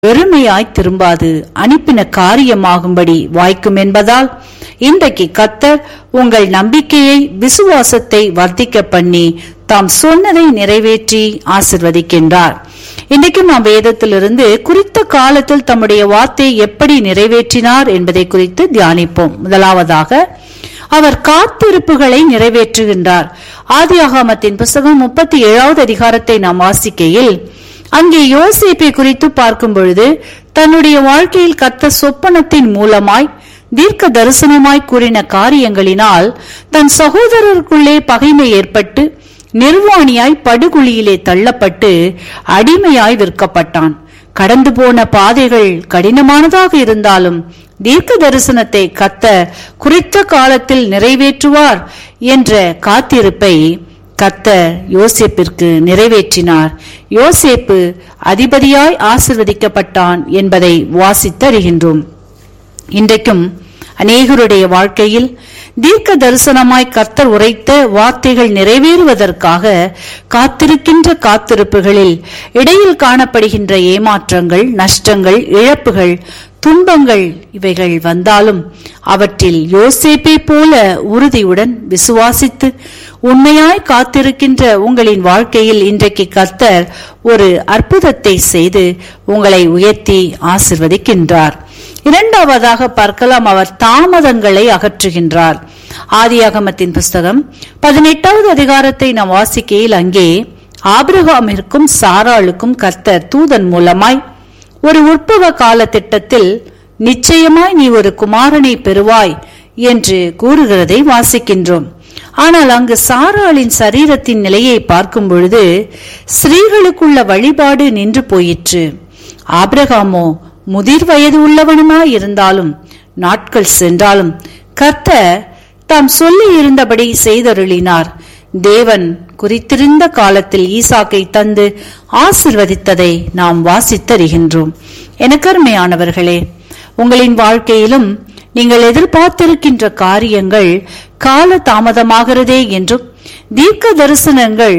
வெறுமையாய் திரும்பாது அனுப்பின காரியமாகும்படி வாய்க்கும் என்பதால் இன்றைக்கு கத்தர் உங்கள் நம்பிக்கையை விசுவாசத்தை வர்த்திக்க பண்ணி தாம் சொன்னதை நிறைவேற்றி ஆசிர்வதிக்கின்றார் இன்றைக்கும் நாம் வேதத்திலிருந்து குறித்த காலத்தில் தம்முடைய வார்த்தையை எப்படி நிறைவேற்றினார் என்பதை குறித்து தியானிப்போம் முதலாவதாக அவர் காத்திருப்புகளை நிறைவேற்றுகின்றார் ஆதியாகமத்தின் புஸ்தகம் முப்பத்தி ஏழாவது அதிகாரத்தை நாம் வாசிக்கையில் அங்கே யோசேப்பை குறித்து பார்க்கும் பொழுது தன்னுடைய வாழ்க்கையில் கத்த சொப்பனத்தின் மூலமாய் தீர்க்க தரிசனமாய் கூறின காரியங்களினால் தன் சகோதரருக்குள்ளே பகைமை ஏற்பட்டு நிர்வாணியாய் படுகுழியிலே தள்ளப்பட்டு அடிமையாய் விற்கப்பட்டான் கடந்து போன பாதைகள் கடினமானதாக இருந்தாலும் தீர்க்க தரிசனத்தை கத்த குறித்த காலத்தில் நிறைவேற்றுவார் என்ற காத்திருப்பை கத்த யோசேப்பிற்கு நிறைவேற்றினார் யோசேப்பு அதிபதியாய் ஆசிர்வதிக்கப்பட்டான் என்பதை வாசித்தறிகின்றோம் இன்றைக்கும் அநேகருடைய வாழ்க்கையில் தீர்க்க தரிசனமாய் கர்த்தர் உரைத்த வார்த்தைகள் நிறைவேறுவதற்காக காத்திருக்கின்ற காத்திருப்புகளில் இடையில் காணப்படுகின்ற ஏமாற்றங்கள் நஷ்டங்கள் இழப்புகள் துன்பங்கள் இவைகள் வந்தாலும் அவற்றில் யோசேப்பை போல உறுதியுடன் விசுவாசித்து உண்மையாய் காத்திருக்கின்ற உங்களின் வாழ்க்கையில் இன்றைக்கு கர்த்தர் ஒரு அற்புதத்தை செய்து உங்களை உயர்த்தி ஆசிர்வதிக்கின்றார் இரண்டாவதாக பார்க்கலாம் அவர் தாமதங்களை அகற்றுகின்றார் ஆதியாகமத்தின் புஸ்தகம் பதினெட்டாவது அதிகாரத்தை நாம் வாசிக்கையில் அங்கே ஆபிரகாமிற்கும் சாராளுக்கும் கர்த்தர் தூதன் மூலமாய் ஒரு உற்பவ கால திட்டத்தில் நிச்சயமாய் நீ ஒரு குமாரனை பெறுவாய் என்று கூறுகிறதை வாசிக்கின்றோம் ஆனால் அங்கு சாராளின் சரீரத்தின் நிலையை பார்க்கும் பொழுது ஸ்திரீகளுக்குள்ள வழிபாடு நின்று போயிற்று ஆபிரகாமோ முதிர் வயது உள்ளவனுமாய் இருந்தாலும் நாட்கள் சென்றாலும் கர்த்தர் தாம் சொல்லி இருந்தபடி செய்தருளினார் தேவன் குறித்திருந்த காலத்தில் ஈசாக்கை தந்து ஆசிர்வதித்ததை நாம் வாசித்தறிகின்றோம் எனக்கருமையானவர்களே உங்களின் வாழ்க்கையிலும் நீங்கள் எதிர்பார்த்திருக்கின்ற காரியங்கள் கால தாமதமாகிறதே என்றும் தீர்க்க தரிசனங்கள்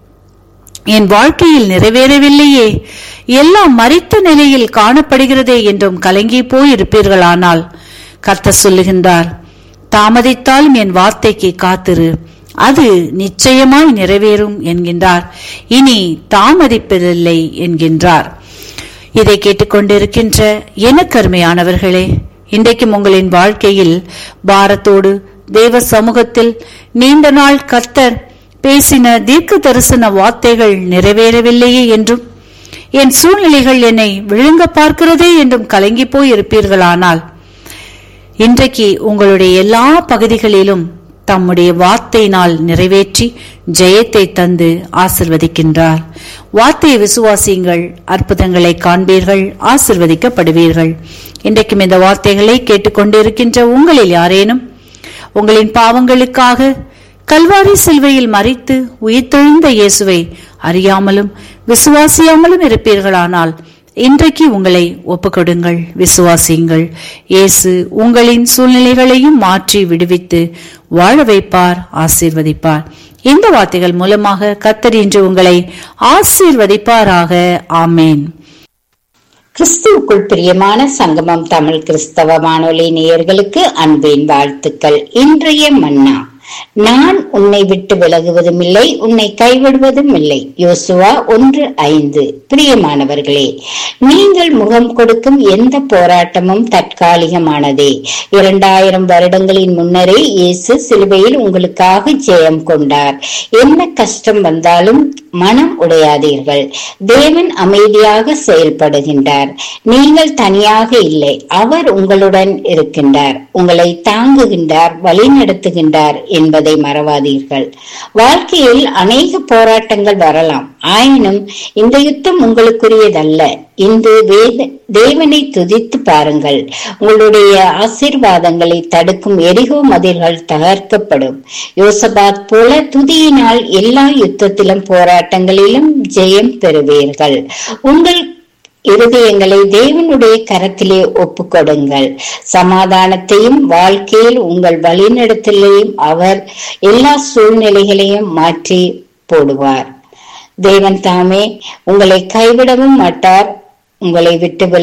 என் வாழ்க்கையில் நிறைவேறவில்லையே எல்லாம் மறித்த நிலையில் காணப்படுகிறதே என்றும் கலங்கி போயிருப்பீர்களானால் கர்த்த சொல்லுகின்றார் தாமதித்தாலும் என் வார்த்தைக்கு காத்திரு அது நிச்சயமாய் நிறைவேறும் என்கின்றார் இனி தாமதிப்பதில்லை என்கின்றார் இதை கேட்டுக்கொண்டிருக்கின்ற எனக்கருமையானவர்களே இன்றைக்கும் உங்களின் வாழ்க்கையில் பாரத்தோடு தேவ சமூகத்தில் நீண்ட நாள் கர்த்தர் பேசின தீர்க்க தரிசன வார்த்தைகள் நிறைவேறவில்லையே என்றும் என் சூழ்நிலைகள் என்னை விழுங்க பார்க்கிறதே என்றும் கலங்கி போய் இருப்பீர்களானால் இன்றைக்கு உங்களுடைய எல்லா பகுதிகளிலும் தம்முடைய வார்த்தையினால் நிறைவேற்றி ஜெயத்தை தந்து ஆசிர்வதிக்கின்றார் வார்த்தையை விசுவாசியுங்கள் அற்புதங்களை காண்பீர்கள் ஆசிர்வதிக்கப்படுவீர்கள் இன்றைக்கும் இந்த வார்த்தைகளை கேட்டுக்கொண்டிருக்கின்ற உங்களில் யாரேனும் உங்களின் பாவங்களுக்காக கல்வாரி சிலுவையில் மறித்து உயிர்த்தெழுந்த இயேசுவை அறியாமலும் விசுவாசியாமலும் இருப்பீர்களானால் இன்றைக்கு உங்களை ஒப்புக்கொடுங்கள் விசுவாசியுங்கள் இயேசு உங்களின் சூழ்நிலைகளையும் மாற்றி விடுவித்து வாழ வைப்பார் ஆசீர்வதிப்பார் இந்த வார்த்தைகள் மூலமாக கத்தர் இன்று உங்களை ஆசீர்வதிப்பாராக ஆமேன் கிறிஸ்துவுக்குள் பிரியமான சங்கமம் தமிழ் கிறிஸ்தவ வானொலி நேயர்களுக்கு அன்பின் வாழ்த்துக்கள் இன்றைய மன்னா நான் உன்னை விட்டு விலகுவதும் இல்லை உன்னை கைவிடுவதும் இல்லை யோசுவா ஒன்று ஐந்து பிரியமானவர்களே நீங்கள் முகம் கொடுக்கும் எந்த போராட்டமும் தற்காலிகமானதே இரண்டாயிரம் வருடங்களின் முன்னரே இயேசு சிலுவையில் உங்களுக்காக ஜெயம் கொண்டார் என்ன கஷ்டம் வந்தாலும் மனம் உடையாதீர்கள் தேவன் அமைதியாக செயல்படுகின்றார் நீங்கள் தனியாக இல்லை அவர் உங்களுடன் இருக்கின்றார் உங்களை தாங்குகின்றார் வழிநடத்துகின்றார் என்பதை மறவாதீர்கள் வாழ்க்கையில் அநேக போராட்டங்கள் வரலாம் ஆயினும் இந்த யுத்தம் உங்களுக்குரியதல்ல இந்த வேத தேவனை துதித்து பாருங்கள் உங்களுடைய ஆசீர்வாதங்களை தடுக்கும் எரிகோ மதில்கள் தகர்க்கப்படும் யோசபாத் போல துதியினால் எல்லா யுத்தத்திலும் போராட்டங்களிலும் ஜெயம் பெறுவீர்கள் உங்கள் இருதயங்களை தேவனுடைய கரத்திலே ஒப்புக்கொடுங்கள் சமாதானத்தையும் வாழ்க்கையில் உங்கள் வழிநடத்தலையும் அவர் எல்லா சூழ்நிலைகளையும் மாற்றி போடுவார் தேவன் தாமே உங்களை கைவிடவும் மாட்டார் உங்களை விட்டு விலக